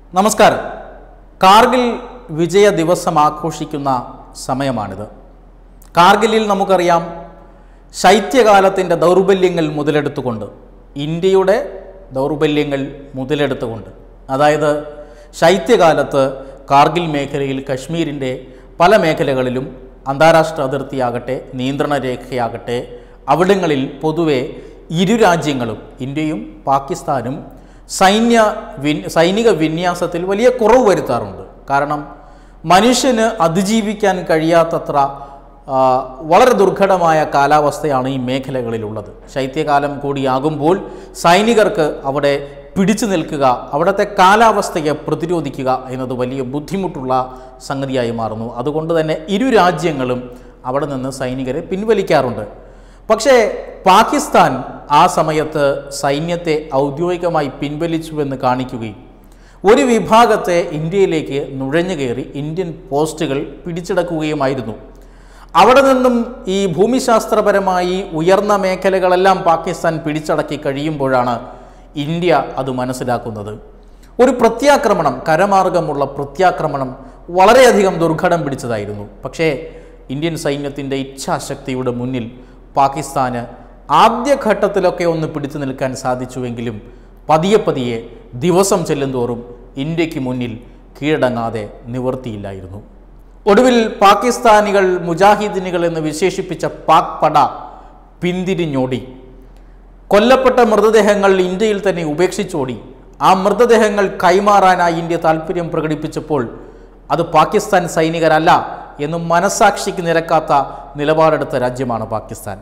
നമസ്കാരം കാർഗിൽ വിജയ ദിവസം ആഘോഷിക്കുന്ന സമയമാണിത് കാർഗിലിൽ നമുക്കറിയാം ശൈത്യകാലത്തിൻ്റെ ദൗർബല്യങ്ങൾ മുതലെടുത്തുകൊണ്ട് ഇന്ത്യയുടെ ദൗർബല്യങ്ങൾ മുതലെടുത്തുകൊണ്ട് അതായത് ശൈത്യകാലത്ത് കാർഗിൽ മേഖലയിൽ കശ്മീരിൻ്റെ പല മേഖലകളിലും അന്താരാഷ്ട്ര അതിർത്തിയാകട്ടെ നിയന്ത്രണ രേഖയാകട്ടെ അവിടങ്ങളിൽ പൊതുവെ ഇരു രാജ്യങ്ങളും ഇന്ത്യയും പാകിസ്ഥാനും സൈന്യ വിൻ സൈനിക വിന്യാസത്തിൽ വലിയ കുറവ് വരുത്താറുണ്ട് കാരണം മനുഷ്യന് അതിജീവിക്കാൻ കഴിയാത്തത്ര ആ, വളരെ ദുർഘടമായ കാലാവസ്ഥയാണ് ഈ മേഖലകളിലുള്ളത് ശൈത്യകാലം കൂടിയാകുമ്പോൾ സൈനികർക്ക് അവിടെ പിടിച്ചു നിൽക്കുക അവിടുത്തെ കാലാവസ്ഥയെ പ്രതിരോധിക്കുക എന്നത് വലിയ ബുദ്ധിമുട്ടുള്ള സംഗതിയായി മാറുന്നു അതുകൊണ്ട് തന്നെ ഇരു രാജ്യങ്ങളും അവിടെ നിന്ന് സൈനികരെ പിൻവലിക്കാറുണ്ട് പക്ഷേ പാകിസ്ഥാൻ ആ സമയത്ത് സൈന്യത്തെ ഔദ്യോഗികമായി പിൻവലിച്ചുവെന്ന് കാണിക്കുകയും ഒരു വിഭാഗത്തെ ഇന്ത്യയിലേക്ക് നുഴഞ്ഞു കയറി ഇന്ത്യൻ പോസ്റ്റുകൾ പിടിച്ചെടുക്കുകയുമായിരുന്നു അവിടെ നിന്നും ഈ ഭൂമിശാസ്ത്രപരമായി ഉയർന്ന മേഖലകളെല്ലാം പാകിസ്ഥാൻ പിടിച്ചടക്കി കഴിയുമ്പോഴാണ് ഇന്ത്യ അത് മനസ്സിലാക്കുന്നത് ഒരു പ്രത്യാക്രമണം കരമാർഗമുള്ള പ്രത്യാക്രമണം വളരെയധികം ദുർഘടം പിടിച്ചതായിരുന്നു പക്ഷേ ഇന്ത്യൻ സൈന്യത്തിൻ്റെ ഇച്ഛാശക്തിയുടെ മുന്നിൽ പാകിസ്ഥാന് ആദ്യഘട്ടത്തിലൊക്കെ ഒന്ന് പിടിച്ചു നിൽക്കാൻ സാധിച്ചുവെങ്കിലും പതിയെ പതിയെ ദിവസം ചെല്ലുന്തോറും ഇന്ത്യക്ക് മുന്നിൽ കീഴടങ്ങാതെ നിവർത്തിയില്ലായിരുന്നു ഒടുവിൽ പാകിസ്ഥാനികൾ മുജാഹിദീനുകൾ എന്ന് വിശേഷിപ്പിച്ച പാക് പട പിന്തിരിഞ്ഞോടി കൊല്ലപ്പെട്ട മൃതദേഹങ്ങൾ ഇന്ത്യയിൽ തന്നെ ഉപേക്ഷിച്ചോടി ആ മൃതദേഹങ്ങൾ കൈമാറാനായി ഇന്ത്യ താല്പര്യം പ്രകടിപ്പിച്ചപ്പോൾ അത് പാകിസ്ഥാൻ സൈനികരല്ല എന്ന് മനസാക്ഷിക്ക് നിരക്കാത്ത നിലപാടെടുത്ത രാജ്യമാണ് പാകിസ്ഥാൻ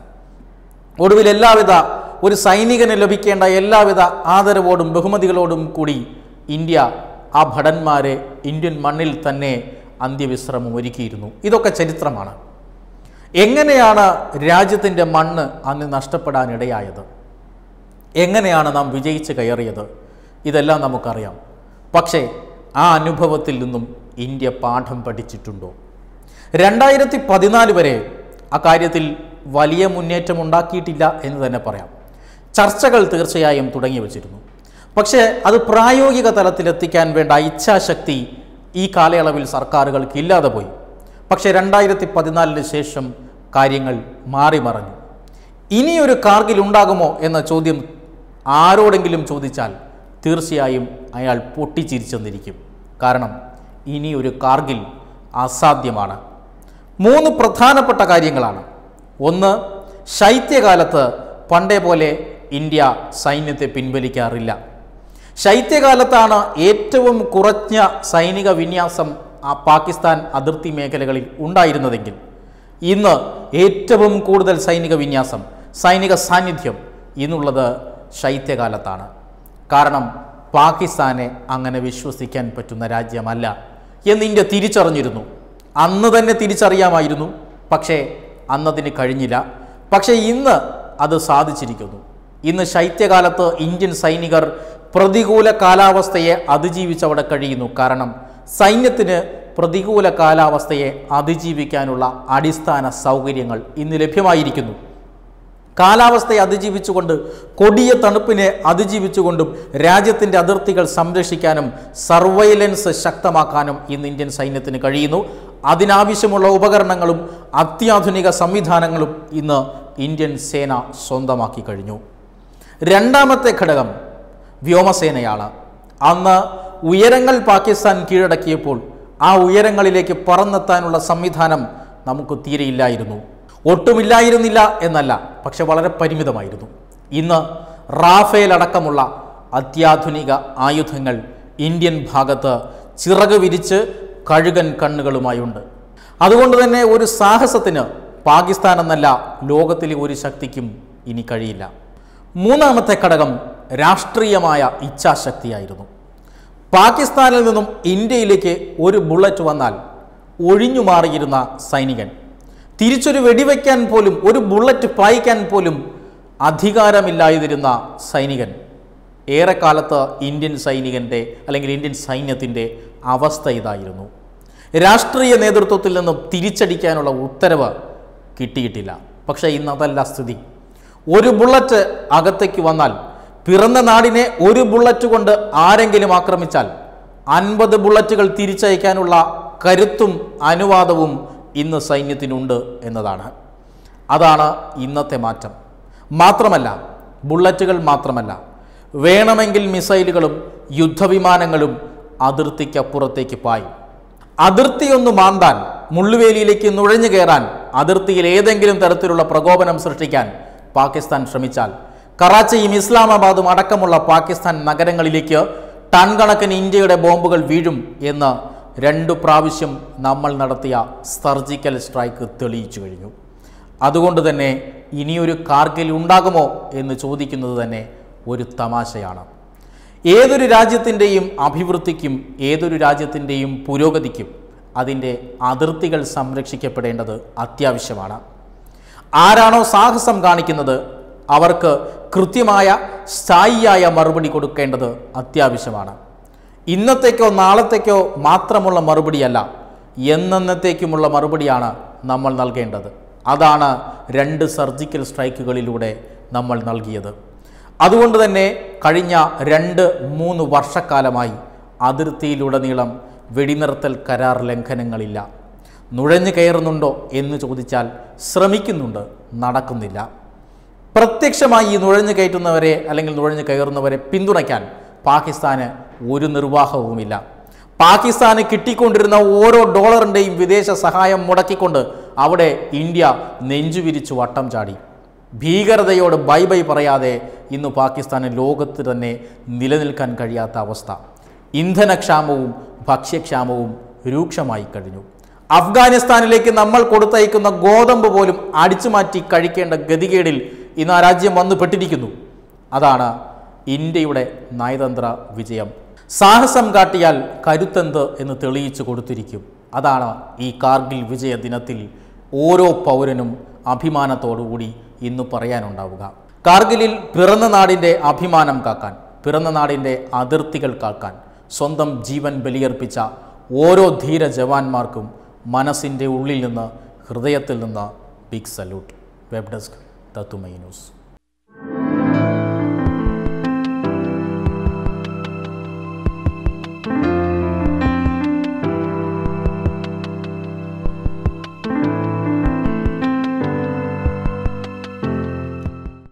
ഒടുവിൽ എല്ലാവിധ ഒരു സൈനികന് ലഭിക്കേണ്ട എല്ലാവിധ ആദരവോടും ബഹുമതികളോടും കൂടി ഇന്ത്യ ആ ഭടന്മാരെ ഇന്ത്യൻ മണ്ണിൽ തന്നെ അന്ത്യവിശ്രമം ഒരുക്കിയിരുന്നു ഇതൊക്കെ ചരിത്രമാണ് എങ്ങനെയാണ് രാജ്യത്തിൻ്റെ മണ്ണ് അന്ന് നഷ്ടപ്പെടാനിടയായത് എങ്ങനെയാണ് നാം വിജയിച്ച് കയറിയത് ഇതെല്ലാം നമുക്കറിയാം പക്ഷേ ആ അനുഭവത്തിൽ നിന്നും ഇന്ത്യ പാഠം പഠിച്ചിട്ടുണ്ടോ രണ്ടായിരത്തി പതിനാല് വരെ അക്കാര്യത്തിൽ വലിയ മുന്നേറ്റം ഉണ്ടാക്കിയിട്ടില്ല എന്ന് തന്നെ പറയാം ചർച്ചകൾ തീർച്ചയായും തുടങ്ങി വച്ചിരുന്നു പക്ഷേ അത് പ്രായോഗിക തലത്തിലെത്തിക്കാൻ വേണ്ട ഇച്ഛാശക്തി ഈ കാലയളവിൽ സർക്കാരുകൾക്ക് ഇല്ലാതെ പോയി പക്ഷേ രണ്ടായിരത്തി പതിനാലിന് ശേഷം കാര്യങ്ങൾ മാറി മറഞ്ഞു ഇനിയൊരു കാർഗിൽ ഉണ്ടാകുമോ എന്ന ചോദ്യം ആരോടെങ്കിലും ചോദിച്ചാൽ തീർച്ചയായും അയാൾ പൊട്ടിച്ചിരിച്ചെന്നിരിക്കും കാരണം ഇനിയൊരു കാർഗിൽ അസാധ്യമാണ് മൂന്ന് പ്രധാനപ്പെട്ട കാര്യങ്ങളാണ് ഒന്ന് ശൈത്യകാലത്ത് പണ്ടേ പോലെ ഇന്ത്യ സൈന്യത്തെ പിൻവലിക്കാറില്ല ശൈത്യകാലത്താണ് ഏറ്റവും കുറഞ്ഞ സൈനിക വിന്യാസം ആ പാകിസ്ഥാൻ അതിർത്തി മേഖലകളിൽ ഉണ്ടായിരുന്നതെങ്കിൽ ഇന്ന് ഏറ്റവും കൂടുതൽ സൈനിക വിന്യാസം സൈനിക സാന്നിധ്യം ഇന്നുള്ളത് ശൈത്യകാലത്താണ് കാരണം പാകിസ്ഥാനെ അങ്ങനെ വിശ്വസിക്കാൻ പറ്റുന്ന രാജ്യമല്ല എന്ന് ഇന്ത്യ തിരിച്ചറിഞ്ഞിരുന്നു അന്ന് തന്നെ തിരിച്ചറിയാമായിരുന്നു പക്ഷേ അന്നതിന് കഴിഞ്ഞില്ല പക്ഷേ ഇന്ന് അത് സാധിച്ചിരിക്കുന്നു ഇന്ന് ശൈത്യകാലത്ത് ഇന്ത്യൻ സൈനികർ പ്രതികൂല കാലാവസ്ഥയെ അതിജീവിച്ച് അവിടെ കഴിയുന്നു കാരണം സൈന്യത്തിന് പ്രതികൂല കാലാവസ്ഥയെ അതിജീവിക്കാനുള്ള അടിസ്ഥാന സൗകര്യങ്ങൾ ഇന്ന് ലഭ്യമായിരിക്കുന്നു കാലാവസ്ഥയെ അതിജീവിച്ചുകൊണ്ട് കൊടിയ തണുപ്പിനെ അതിജീവിച്ചുകൊണ്ടും രാജ്യത്തിൻ്റെ അതിർത്തികൾ സംരക്ഷിക്കാനും സർവൈലൻസ് ശക്തമാക്കാനും ഇന്ന് ഇന്ത്യൻ സൈന്യത്തിന് കഴിയുന്നു അതിനാവശ്യമുള്ള ഉപകരണങ്ങളും അത്യാധുനിക സംവിധാനങ്ങളും ഇന്ന് ഇന്ത്യൻ സേന സ്വന്തമാക്കി കഴിഞ്ഞു രണ്ടാമത്തെ ഘടകം വ്യോമസേനയാണ് അന്ന് ഉയരങ്ങൾ പാകിസ്ഥാൻ കീഴടക്കിയപ്പോൾ ആ ഉയരങ്ങളിലേക്ക് പറന്നെത്താനുള്ള സംവിധാനം നമുക്ക് തീരെയില്ലായിരുന്നു ഒട്ടുമില്ലായിരുന്നില്ല എന്നല്ല പക്ഷെ വളരെ പരിമിതമായിരുന്നു ഇന്ന് റാഫേൽ അടക്കമുള്ള അത്യാധുനിക ആയുധങ്ങൾ ഇന്ത്യൻ ഭാഗത്ത് ചിറക് വിരിച്ച് കഴുകൻ കണ്ണുകളുമായുണ്ട് അതുകൊണ്ട് തന്നെ ഒരു സാഹസത്തിന് പാകിസ്ഥാൻ എന്നല്ല ലോകത്തിലെ ഒരു ശക്തിക്കും ഇനി കഴിയില്ല മൂന്നാമത്തെ ഘടകം രാഷ്ട്രീയമായ ഇച്ഛാശക്തിയായിരുന്നു പാകിസ്ഥാനിൽ നിന്നും ഇന്ത്യയിലേക്ക് ഒരു ബുള്ളറ്റ് വന്നാൽ ഒഴിഞ്ഞു മാറിയിരുന്ന സൈനികൻ തിരിച്ചൊരു വെടിവെക്കാൻ പോലും ഒരു ബുള്ളറ്റ് പായിക്കാൻ പോലും അധികാരമില്ലാതിരുന്ന സൈനികൻ ഏറെക്കാലത്ത് ഇന്ത്യൻ സൈനികൻ്റെ അല്ലെങ്കിൽ ഇന്ത്യൻ സൈന്യത്തിൻ്റെ അവസ്ഥ ഇതായിരുന്നു രാഷ്ട്രീയ നേതൃത്വത്തിൽ നിന്നും തിരിച്ചടിക്കാനുള്ള ഉത്തരവ് കിട്ടിയിട്ടില്ല പക്ഷേ ഇന്ന് അതല്ല സ്ഥിതി ഒരു ബുള്ളറ്റ് അകത്തേക്ക് വന്നാൽ പിറന്ന നാടിനെ ഒരു ബുള്ളറ്റ് കൊണ്ട് ആരെങ്കിലും ആക്രമിച്ചാൽ അൻപത് ബുള്ളറ്റുകൾ തിരിച്ചയക്കാനുള്ള കരുത്തും അനുവാദവും ഇന്ന് സൈന്യത്തിനുണ്ട് എന്നതാണ് അതാണ് ഇന്നത്തെ മാറ്റം മാത്രമല്ല ബുള്ളറ്റുകൾ മാത്രമല്ല വേണമെങ്കിൽ മിസൈലുകളും യുദ്ധവിമാനങ്ങളും അതിർത്തിക്കപ്പുറത്തേക്ക് പായും അതിർത്തിയൊന്ന് മാന്താൻ മുള്ളുവേലിയിലേക്ക് നുഴഞ്ഞു കയറാൻ അതിർത്തിയിൽ ഏതെങ്കിലും തരത്തിലുള്ള പ്രകോപനം സൃഷ്ടിക്കാൻ പാകിസ്ഥാൻ ശ്രമിച്ചാൽ കറാച്ചിയും ഇസ്ലാമാബാദും അടക്കമുള്ള പാകിസ്ഥാൻ നഗരങ്ങളിലേക്ക് ടൺ കണക്കിന് ഇന്ത്യയുടെ ബോംബുകൾ വീഴും എന്ന് രണ്ടു പ്രാവശ്യം നമ്മൾ നടത്തിയ സർജിക്കൽ സ്ട്രൈക്ക് തെളിയിച്ചു കഴിഞ്ഞു അതുകൊണ്ട് തന്നെ ഇനിയൊരു കാർഗിൽ ഉണ്ടാകുമോ എന്ന് ചോദിക്കുന്നത് തന്നെ ഒരു തമാശയാണ് ഏതൊരു രാജ്യത്തിൻ്റെയും അഭിവൃദ്ധിക്കും ഏതൊരു രാജ്യത്തിൻ്റെയും പുരോഗതിക്കും അതിൻ്റെ അതിർത്തികൾ സംരക്ഷിക്കപ്പെടേണ്ടത് അത്യാവശ്യമാണ് ആരാണോ സാഹസം കാണിക്കുന്നത് അവർക്ക് കൃത്യമായ സ്ഥായിയായ മറുപടി കൊടുക്കേണ്ടത് അത്യാവശ്യമാണ് ഇന്നത്തേക്കോ നാളത്തേക്കോ മാത്രമുള്ള മറുപടിയല്ല എന്നന്നത്തേക്കുമുള്ള മറുപടിയാണ് നമ്മൾ നൽകേണ്ടത് അതാണ് രണ്ട് സർജിക്കൽ സ്ട്രൈക്കുകളിലൂടെ നമ്മൾ നൽകിയത് അതുകൊണ്ട് തന്നെ കഴിഞ്ഞ രണ്ട് മൂന്ന് വർഷക്കാലമായി അതിർത്തിയിലുടനീളം വെടിനിർത്തൽ കരാർ ലംഘനങ്ങളില്ല നുഴഞ്ഞു കയറുന്നുണ്ടോ എന്ന് ചോദിച്ചാൽ ശ്രമിക്കുന്നുണ്ട് നടക്കുന്നില്ല പ്രത്യക്ഷമായി ഈ നുഴഞ്ഞു കയറ്റുന്നവരെ അല്ലെങ്കിൽ നുഴഞ്ഞു കയറുന്നവരെ പിന്തുണയ്ക്കാൻ പാകിസ്ഥാന് ഒരു നിർവാഹവുമില്ല പാകിസ്ഥാന് കിട്ടിക്കൊണ്ടിരുന്ന ഓരോ ഡോളറിൻ്റെയും വിദേശ സഹായം മുടക്കിക്കൊണ്ട് അവിടെ ഇന്ത്യ നെഞ്ചുവിരിച്ചു വട്ടം ചാടി ഭീകരതയോട് ബൈ ബൈ പറയാതെ ഇന്ന് പാകിസ്ഥാന് ലോകത്ത് തന്നെ നിലനിൽക്കാൻ കഴിയാത്ത അവസ്ഥ ഇന്ധനക്ഷാമവും ഭക്ഷ്യക്ഷാമവും രൂക്ഷമായി കഴിഞ്ഞു അഫ്ഗാനിസ്ഥാനിലേക്ക് നമ്മൾ കൊടുത്തയക്കുന്ന ഗോതമ്പ് പോലും അടിച്ചു മാറ്റി കഴിക്കേണ്ട ഗതികേടിൽ ഇന്ന് ആ രാജ്യം വന്നു പെട്ടിരിക്കുന്നു അതാണ് ഇന്ത്യയുടെ നയതന്ത്ര വിജയം സാഹസം കാട്ടിയാൽ കരുത്തെന്ത് എന്ന് തെളിയിച്ചു കൊടുത്തിരിക്കും അതാണ് ഈ കാർഗിൽ വിജയ ദിനത്തിൽ ഓരോ പൗരനും അഭിമാനത്തോടുകൂടി ഇന്ന് പറയാനുണ്ടാവുക കാർഗിലിൽ പിറന്ന നാടിൻ്റെ അഭിമാനം കാക്കാൻ പിറന്ന നാടിൻ്റെ അതിർത്തികൾ കാക്കാൻ സ്വന്തം ജീവൻ ബലിയർപ്പിച്ച ഓരോ ധീര ജവാന്മാർക്കും മനസ്സിൻ്റെ ഉള്ളിൽ നിന്ന് ഹൃദയത്തിൽ നിന്ന് ബിഗ് സല്യൂട്ട് വെബ് ഡെസ്ക് തത്തുമൈ ന്യൂസ്